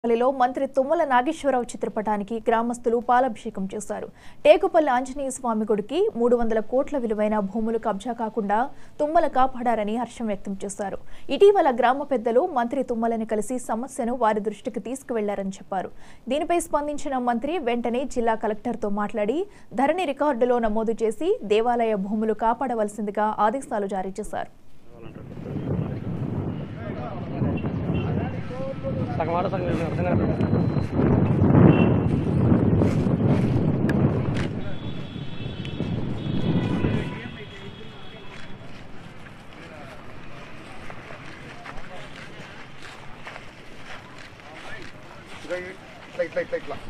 పల్లిలో మంత్రి తుమ్మల నాగేశ్వరరావు చిత్రపటానికి గ్రామస్తులు పాలాభిషేకం చేశారు టేకుపల్లి ఆంజనేయ స్వామి గుడికి మూడు వందల కోట్ల విలువైన భూములు కబ్జా కాకుండా తుమ్మల కాపాడారని హర్షం వ్యక్తం చేశారు ఇటీవల గ్రామ పెద్దలు మంత్రి తుమ్మలని కలిసి సమస్యను వారి దృష్టికి తీసుకువెళ్లారని చెప్పారు దీనిపై స్పందించిన మంత్రి వెంటనే జిల్లా కలెక్టర్తో మాట్లాడి ధరణి రికార్డులో నమోదు చేసి దేవాలయ భూములు కాపాడవలసిందిగా ఆదేశాలు జారీ చేశారు సగం ఆడ సగం లేదు, అర్థం కాదు ఇట్లా ఇట్లా ఇట్లా ఇట్లా ఇట్లా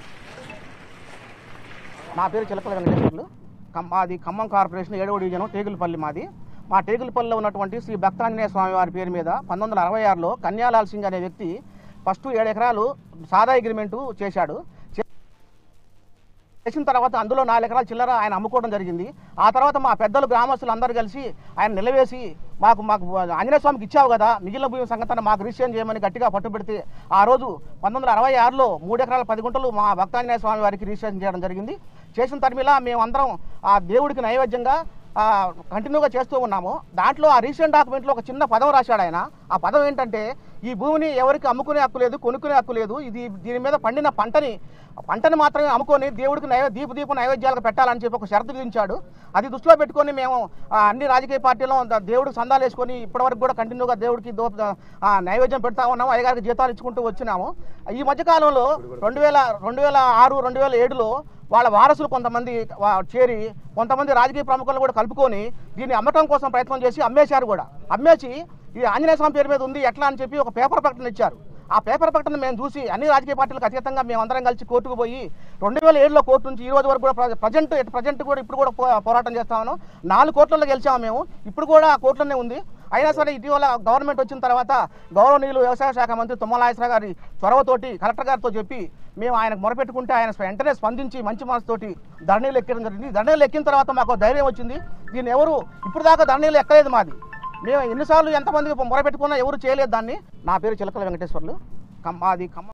నా పేరు చిలకల వెంకటేశ్వర్లు కమ్ మాది ఖమ్మం కార్పొరేషన్ ఏడవ డివిజన్ టేగులపల్లి మాది మా టేగులపల్లిలో ఉన్నటువంటి శ్రీ భక్తాంజనేయ స్వామి వారి పేరు మీద పంతొమ్మిది వందల అరవై ఆరులో కన్యాలాల్ సింగ్ అనే వ్యక్తి ఫస్ట్ ఏడు ఎకరాలు సాదా అగ్రిమెంటు చేశాడు చే- చేసిన తర్వాత అందులో నాలుగు ఎకరాల చిల్లర ఆయన అమ్ముకోవడం జరిగింది ఆ తర్వాత మా పెద్దలు గ్రామస్తులు అందరూ కలిసి ఆయన నిలవేసి మాకు మాకు ఆంజనేయ స్వామికి ఇచ్చావు కదా మిగిలిన భూమి సంగతన మాకు రిజిస్ట్రేషన్ చేయమని గట్టిగా పట్టుబెడితే ఆ రోజు పంతొమ్మిది వందల అరవై ఆరులో మూడు ఎకరాల పది గుంటలు మా భక్తాంజనేయ స్వామి వారికి రిజిస్ట్రేషన్ చేయడం జరిగింది చేసిన తరిమిలా మేమందరం ఆ దేవుడికి నైవేద్యంగా ఆ, కంటిన్యూగా చేస్తూ ఉన్నాము దాంట్లో ఆ రీసెంట్ డాక్యుమెంట్లో ఒక చిన్న పదం రాశాడు ఆయన ఆ పదం ఏంటంటే ఈ భూమిని ఎవరికి అమ్ముకునే హక్కు లేదు కొనుక్కునే హక్కు లేదు ఇది దీని మీద పండిన పంటని పంటని మాత్రమే అమ్ముకొని దేవుడికి నైవే దీప దీప నైవేద్యాలకు పెట్టాలని చెప్పి ఒక షరతు విధించాడు అది దృష్టిలో పెట్టుకొని మేము ఆ, అన్ని రాజకీయ పార్టీలో ద- దేవుడికి సందాలు వేసుకొని ఇప్పటివరకు కూడా కంటిన్యూగా దేవుడికి దో ఆ, నైవేద్యం పెడతా ఉన్నాము అయ్యగారికి జీతాలు ఇచ్చుకుంటూ వచ్చినాము ఈ మధ్యకాలంలో రెండు వేల రెండు వేల ఆరు రెండు వేల ఏడులో వాళ్ళ వారసులు కొంతమంది వా- చేరి కొంతమంది రాజకీయ ప్రముఖులను కూడా కలుపుకొని దీన్ని అమ్మటం కోసం ప్రయత్నం చేసి అమ్మేశారు కూడా అమ్మేసి ఈ ఆంజనేయ స్వామి పేరు మీద ఉంది ఎట్లా అని చెప్పి ఒక పేపర్ ప్రకటన ఇచ్చారు ఆ పేపర్ ప్రకటన మేము చూసి అన్ని రాజకీయ పార్టీలకు అతీతంగా మేము అందరం కలిసి కోర్టుకు పోయి రెండు వేల ఏడులో కోర్టు నుంచి ఈ రోజు వరకు కూడా ప్రజెంట్ ప్రజెంట్ కూడా ఇప్పుడు కూడా పో- పోరాటం చేస్తా ఉన్నాం నాలుగు కోట్లలో గెలిచాము మేము ఇప్పుడు కూడా ఆ కోర్టులోనే ఉంది అయినా సరే ఇటీవల గవర్నమెంట్ వచ్చిన తర్వాత గౌరవనీయులు వ్యవసాయ శాఖ మంత్రి తుమ్మలాయసరావు గారి చొరవతోటి కలెక్టర్ గారితో చెప్పి మేము ఆయనకు మొరపెట్టుకుంటే ఆయన వెంటనే స్పందించి మంచి మనసుతోటి ధరణీలు ఎక్కడం జరిగింది ధరణీలు ఎక్కిన తర్వాత మాకు ధైర్యం వచ్చింది దీన్ని ఎవరు ఇప్పుడు దాకా ధరణీలు ఎక్కలేదు మాది మేము ఎన్నిసార్లు ఎంతమందికి మొరపెట్టుకున్నా ఎవరు చేయలేదు దాన్ని నా పేరు చిలకల వెంకటేశ్వర్లు కమ్ మాది ఖమ్మం